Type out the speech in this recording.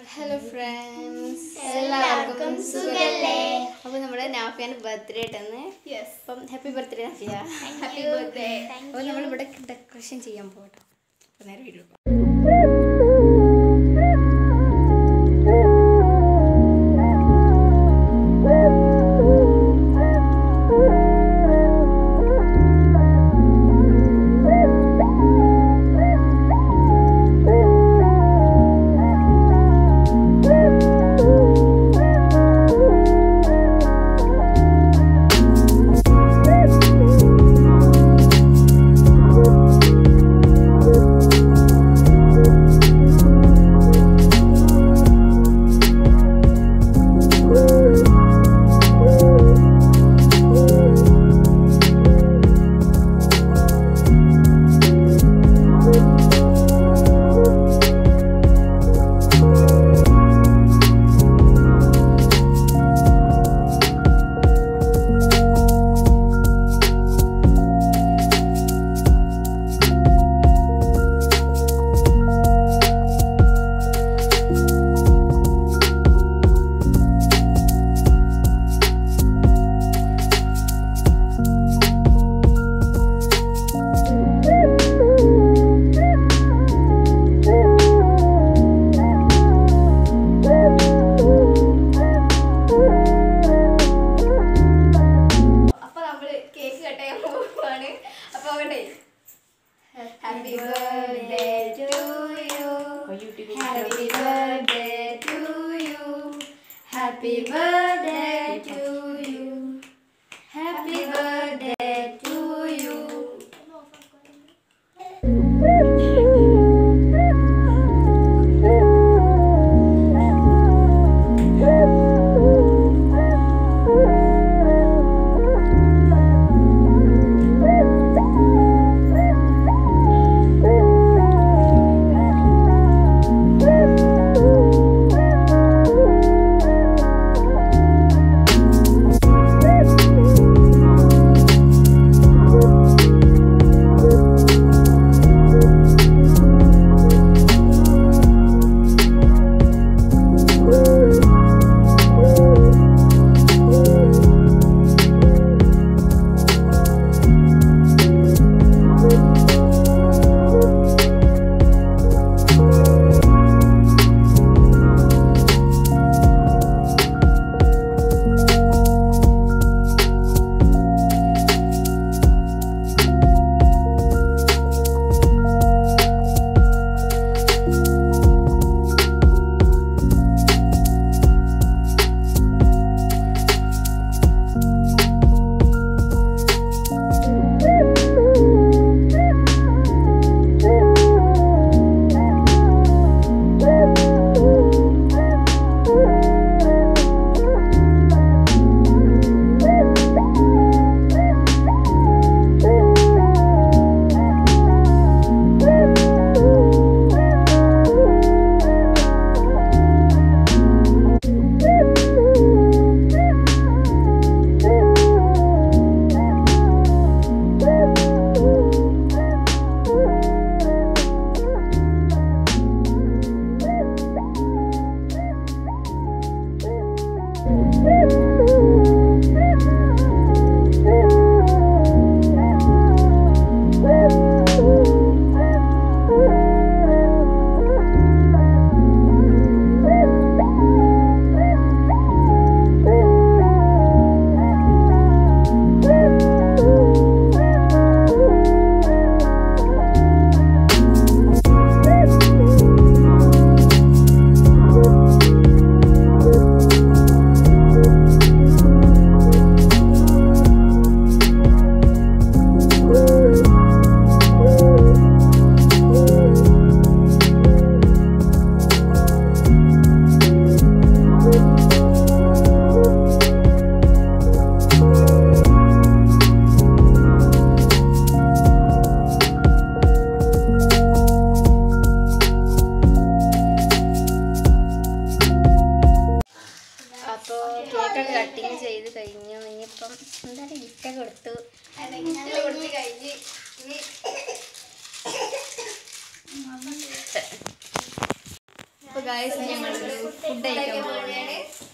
Hello friends എല്ലാവർക്കും സുഖല്ലേ? അപ്പോൾ നമ്മുടെ നാഫിയാൻ്റെ ബർത്ത്ഡേ ആയിട്ടാണ് യെസ് അപ്പം happy birthday Nafia happy birthday അപ്പോൾ നമ്മളിവിടെ ഡെക്കറേഷൻ ചെയ്യാൻ പോകട്ടോ അപ്പോൾ നേരെ വീട്ടിൽ അപ്പൊ നമ്മള് കേക്ക് കട്ട് ചെയ്യാൻ പോവാണ് അപ്പൊ അവിടെ happy birthday to you happy birthday to you happy birthday to you happy birthday to you അപ്പോൾ കേക്കൊക്കെ കട്ടിങ് ചെയ്ത് കഴിഞ്ഞു ഇനിയിപ്പം എന്താണ് ഗിഫ്റ്റ് കൊടുത്തു കൊടുത്ത് കഴിഞ്ഞ് ഇനി അപ്പോൾ ഗായ്സ് ഞങ്ങൾ ഫുഡ് കഴിക്കാൻ പോവുകയാണ്